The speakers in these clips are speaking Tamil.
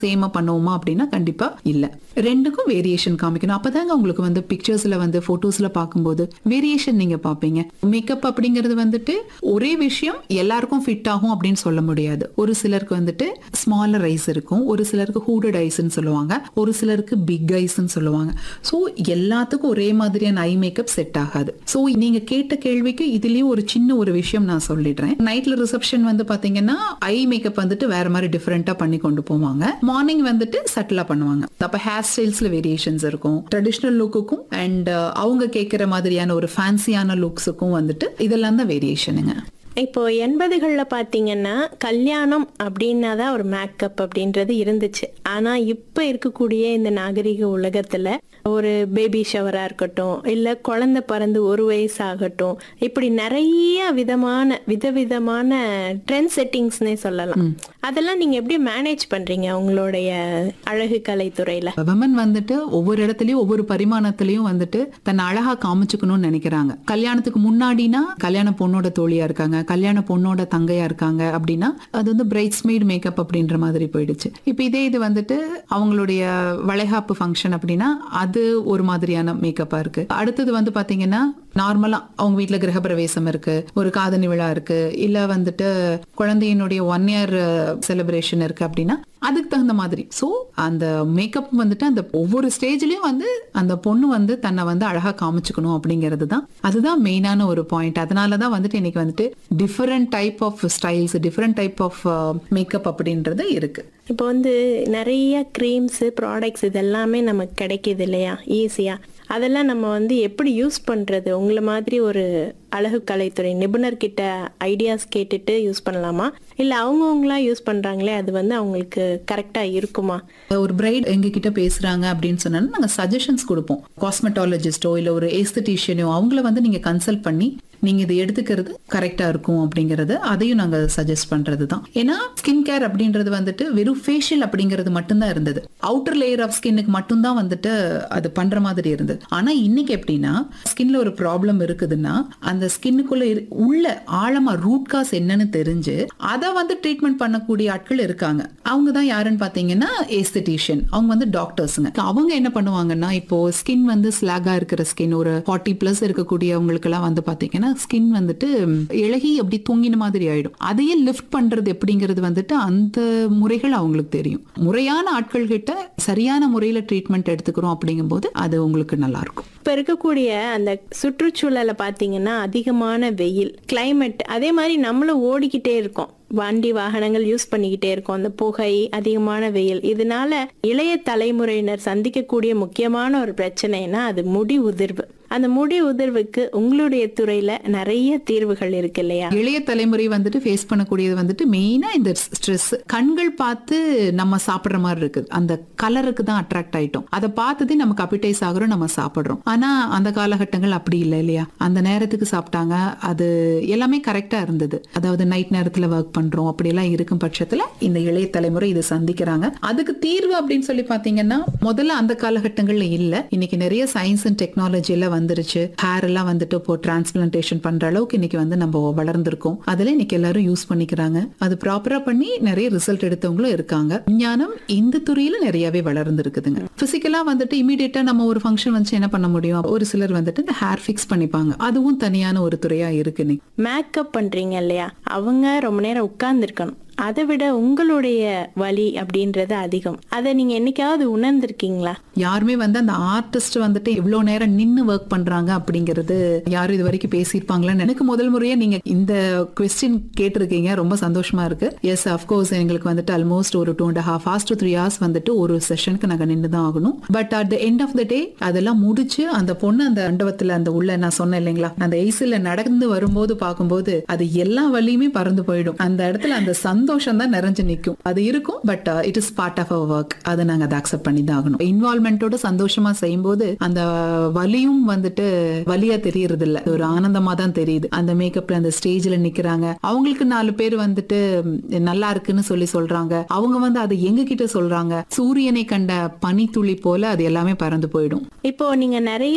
சேமா பண்ணுவோமா அப்படின்னா கண்டிப்பா இல்ல ரெண்டுக்கும் வேரியேஷன் காமிக்கணும் அப்பதாங்க உங்களுக்கு வந்து பிக்சர்ஸ்ல வந்து போட்டோஸ்ல பார்க்கும்போது வேரியேஷன் நீங்க பாப்பீங்க மேக்கப் அப்படிங்கிறது வந்துட்டு ஒரே விஷயம் எல்லாருக்கும் ஃபிட் ஆகும் அப்படின்னு சொல்ல முடியாது ஒரு சிலருக்கு வந்துட்டு ஸ்மாலர் ஐஸ் இருக்கும் ஒரு சிலருக்கு ஹூடட் ஐஸ்ன்னு சொல்லுவாங்க ஒரு சிலருக்கு பிக் ஐஸ்ன்னு சொல்லுவாங்க ஸோ எல்லாத்துக்கும் ஒரே மாதிரியான ஐ மேக்கப் செட் ஆகாது ஸோ நீங்க கேட்ட கேள்விக்கு இதுலயும் ஒரு சின்ன ஒரு விஷயம் நான் சொல்லிடுறேன் நைட்ல ரிசப்ஷன் வந்து பாத்தீங்கன்னா ஐ மேக்கப் வந்துட்டு வேற மாதிரி டிஃப்ரெண்டா பண்ணி கொண்டு போவாங்க மார்னிங் வந்துட்டு சட்டிலா பண்ணுவாங்க அப்ப ஹேர் ஸ்டைல்ஸ்ல வேரியேஷன்ஸ் இருக்கும் ட்ரெடிஷ்னல் லுக்குக்கும் அண்ட் அவங்க கேட்கிற மாதிரியான ஒரு ஃபேன்சியான லுக்ஸுக்கும் வந்துட்டு இதெல்லாம் தான் வேரியேஷனுங்க இப்போ எண்பதுகளில் பார்த்தீங்கன்னா கல்யாணம் அப்படின்னா தான் ஒரு மேக்கப் அப்படின்றது இருந்துச்சு ஆனால் இப்போ இருக்கக்கூடிய இந்த நாகரிக உலகத்தில் ஒரு பேபி ஷவராக இருக்கட்டும் இல்லை குழந்தை பிறந்து ஒரு வயசு ஆகட்டும் இப்படி நிறைய விதமான விதவிதமான ட்ரெண்ட் செட்டிங்ஸ்னே சொல்லலாம் அதெல்லாம் நீங்கள் எப்படி மேனேஜ் பண்ணுறீங்க உங்களுடைய அழகு கலைத்துறையில் விமன் வந்துட்டு ஒவ்வொரு இடத்துலயும் ஒவ்வொரு பரிமாணத்திலயும் வந்துட்டு தன்னை அழகா காமிச்சுக்கணும்னு நினைக்கிறாங்க கல்யாணத்துக்கு முன்னாடினா கல்யாண பொண்ணோட தோழியா இருக்காங்க கல்யாண பொண்ணோட தங்கையா இருக்காங்க அப்படின்னா அது வந்து பிரைட்ஸ்மெய்ட் மேக்கப் அப்படின்ற மாதிரி போயிடுச்சு இப்போ இதே இது வந்துட்டு அவங்களுடைய வளைகாப்பு ஃபங்க்ஷன் அப்படின்னா அது ஒரு மாதிரியான மேக்கப்பா இருக்கு அடுத்தது வந்து பாத்தீங்கன்னா நார்மலா அவங்க வீட்ல கிரகப்பிரவேசம் இருக்கு ஒரு காதணி விழா இருக்கு இல்ல வந்துட்டு குழந்தையினுடைய ஒன் இயர் செலிப்ரேஷன் இருக்கு அப்படின்னா அதுக்கு தகுந்த மாதிரி சோ அந்த மேக்கப் வந்துட்டு அந்த ஒவ்வொரு ஸ்டேஜ்லயும் வந்து அந்த பொண்ணு வந்து தன்னை வந்து அழகா காமிச்சுக்கணும் அப்படிங்கிறது தான் அதுதான் மெயினான ஒரு பாயிண்ட் அதனால தான் வந்துட்டு இன்னைக்கு வந்துட்டு different type of styles different type of makeup அப்படின்றது இருக்கு இப்போ வந்து நிறைய க்ரீம்ஸு ப்ராடக்ட்ஸ் இதெல்லாமே நமக்கு கிடைக்கிது இல்லையா ஈஸியாக அதெல்லாம் நம்ம வந்து எப்படி யூஸ் பண்ணுறது உங்களை மாதிரி ஒரு அழகு கலைத்துறை நிபுணர்கிட்ட ஐடியாஸ் கேட்டுட்டு யூஸ் பண்ணலாமா இல்லை அவங்கவுங்களா யூஸ் பண்ணுறாங்களே அது வந்து அவங்களுக்கு கரெக்டாக இருக்குமா ஒரு பிரைட் எங்க கிட்ட பேசுறாங்க அப்படின்னு சொன்னா நாங்க சஜஷன்ஸ் கொடுப்போம் காஸ்மெட்டாலஜிஸ்டோ இல்ல ஒரு ஏஸ்தட்டிஷியனோ அவங்கள வந்து நீங்க கன்சல்ட் பண்ணி நீங்க இதை எடுத்துக்கிறது கரெக்டா இருக்கும் அப்படிங்கறது அதையும் நாங்க சஜஸ்ட் பண்றது தான் ஏன்னா ஸ்கின் கேர் அப்படின்றது வந்துட்டு வெறும் ஃபேஷியல் அப்படிங்கிறது மட்டும்தான் இருந்தது அவுட்டர் லேயர் ஆஃப் ஸ்கின்னுக்கு மட்டும்தான் வந்துட்டு அது பண்ற மாதிரி இருந்தது ஆனா இன்னைக்கு எப்படின்னா ஸ்கின்ல ஒரு ப்ராப்ளம் இருக்குதுன்னா அந்த ஸ்கின்னுக்குள்ள உள்ள ஆழமா ரூட் காஸ் என்னன்னு தெரிஞ்சு அதை வந்து ட்ரீட்மெண்ட் பண்ணக்கூடிய ஆட்கள் இருக்காங்க அவங்க தான் யாருன்னு பாத்தீங்கன்னா ஏஸ்தட்டிஷியன் அவங்க வந்து டாக்டர்ஸுங்க அவங்க என்ன பண்ணுவாங்கன்னா இப்போ ஸ்கின் வந்து ஸ்லாகா இருக்கிற ஸ்கின் ஒரு ஃபார்ட்டி பிளஸ் இருக்கக்கூடியவங்களுக்கு எல்லாம் வந்து பாத்தீங்கன்னா ஸ்கின் வந்துட்டு இழகி அப்படி தூங்கின மாதிரி ஆயிடும் அதையே லிஃப்ட் பண்றது எப்படிங்கிறது வந்துட்டு அந்த முறைகள் அவங்களுக்கு தெரியும் முறையான ஆட்கள் கிட்ட சரியான முறையில ட்ரீட்மெண்ட் எடுத்துக்கிறோம் அப்படிங்கும்போது அது உங்களுக்கு நல்லா இருக்கும் இப்போ இருக்கக்கூடிய அந்த சுற்றுச்சூழலை பார்த்தீங்கன்னா அதிகமான வெயில் கிளைமேட் அதே மாதிரி நம்மளும் ஓடிக்கிட்டே இருக்கோம் வண்டி வாகனங்கள் யூஸ் பண்ணிக்கிட்டே இருக்கோம் அந்த புகை அதிகமான வெயில் இதனால இளைய தலைமுறையினர் சந்திக்கக்கூடிய முக்கியமான ஒரு பிரச்சனைனா அது முடி உதிர்வு அந்த முடி உதிர்வுக்கு உங்களுடைய துறையில நிறைய தீர்வுகள் இருக்கு இல்லையா இளைய தலைமுறை வந்துட்டு ஃபேஸ் பண்ணக்கூடியது வந்துட்டு மெயினா இந்த ஸ்ட்ரெஸ் கண்கள் பார்த்து நம்ம சாப்பிடுற மாதிரி இருக்குது அந்த கலருக்கு தான் அட்ராக்ட் ஆயிட்டோம் அதை பார்த்ததே நமக்கு அப்பிடைஸ் ஆகுறோம் நம்ம சாப்பிடுறோம் ஆனா அந்த காலகட்டங்கள் அப்படி இல்லை இல்லையா அந்த நேரத்துக்கு சாப்பிட்டாங்க அது எல்லாமே கரெக்டா இருந்தது அதாவது நைட் நேரத்துல ஒர்க் பண்றோம் அப்படியெல்லாம் இருக்கும் பட்சத்துல இந்த இளைய தலைமுறை இதை சந்திக்கிறாங்க அதுக்கு தீர்வு அப்படின்னு சொல்லி பாத்தீங்கன்னா முதல்ல அந்த காலகட்டங்கள்ல இல்ல இன்னைக்கு நிறைய சயின்ஸ் அண்ட் டெக்னாலஜி எல்லாம் வந்துருச்சு ஹேர் எல்லாம் வந்துட்டு இப்போ டிரான்ஸ்பிளான்டேஷன் பண்ற அளவுக்கு இன்னைக்கு வந்து நம்ம வளர்ந்துருக்கோம் அதுல இன்னைக்கு எல்லாரும் யூஸ் பண்ணிக்கிறாங்க அது ப்ராப்பரா பண்ணி நிறைய ரிசல்ட் எடுத்தவங்களும் இருக்காங்க விஞ்ஞானம் இந்த துறையில நிறையவே வளர்ந்து இருக்குதுங்க பிசிக்கலா வந்துட்டு இமீடியட்டா நம்ம ஒரு ஃபங்க்ஷன் வச்சு என்ன பண்ண முடியும் ஒரு சிலர் வந்துட்டு இந்த ஹேர் ஃபிக்ஸ் பண்ணிப்பாங்க அதுவும் தனியான ஒரு துறையா இருக்கு இன்னைக்கு மேக்கப் பண்றீங்க இல்லையா அவங்க ரொம்ப நேரம் உட்கார்ந்து இருக்கணும் அதை விட உங்களுடைய வலி அப்படின்றது அதிகம் அதை நீங்க என்னைக்காவது உணர்ந்திருக்கீங்களா யாருமே வந்து அந்த ஆர்டிஸ்ட் வந்துட்டு இவ்வளவு நேரம் நின்னு ஒர்க் பண்றாங்க அப்படிங்கிறது யாரும் இது வரைக்கும் பேசியிருப்பாங்களான்னு எனக்கு முதல் முறையா நீங்க இந்த கொஸ்டின் கேட்டிருக்கீங்க ரொம்ப சந்தோஷமா இருக்கு எஸ் அஃப்கோர்ஸ் எங்களுக்கு வந்துட்டு ஆல்மோஸ்ட் ஒரு two and half hours to three hours வந்துட்டு ஒரு செஷனுக்கு நாங்க நின்று தான் ஆகணும் but at the end of the day அதெல்லாம் முடிச்சு அந்த பொண்ணு அந்த மண்டபத்துல அந்த உள்ள நான் சொன்னேன் இல்லைங்களா அந்த ஐசில நடந்து வரும்போது பார்க்கும்போது அது எல்லா வழியுமே பறந்து போயிடும் அந்த இடத்துல அந்த சந்தோஷம் தான் நிறைஞ்சு நிற்கும் அது இருக்கும் but it is part of our work அதை நாங்க அதை அக்செப்ட் பண்ணி தான் ஆகணும் இன்வால்மெண்டோட சந்தோஷமா செய்யும்போது அந்த வலியும் வந்துட்டு வலியா தெரியறது இல்ல ஒரு ஆனந்தமா தான் தெரியுது அந்த மேக்கப்ல அந்த ஸ்டேஜ்ல நிக்கிறாங்க அவங்களுக்கு நாலு பேர் வந்துட்டு நல்லா இருக்குன்னு சொல்லி சொல்றாங்க அவங்க வந்து அதை எங்க கிட்ட சொல்றாங்க சூரியனை கண்ட பனித்துளி போல அது எல்லாமே பறந்து போயிடும் இப்போ நீங்க நிறைய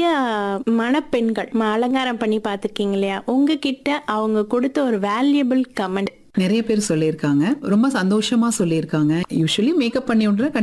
மணப்பெண்கள் ம- அலங்காரம் பண்ணி பார்த்திருக்கீங்க இல்லையா உங்ககிட்ட அவங்க கொடுத்த ஒரு வேல்யூபிள் கமெண்ட் நிறைய பேர் சொல்லியிருக்காங்க ரொம்ப சந்தோஷமா சொல்லியிருக்காங்க யூஸ்வலி மேக்கப் பண்ணி விட்ற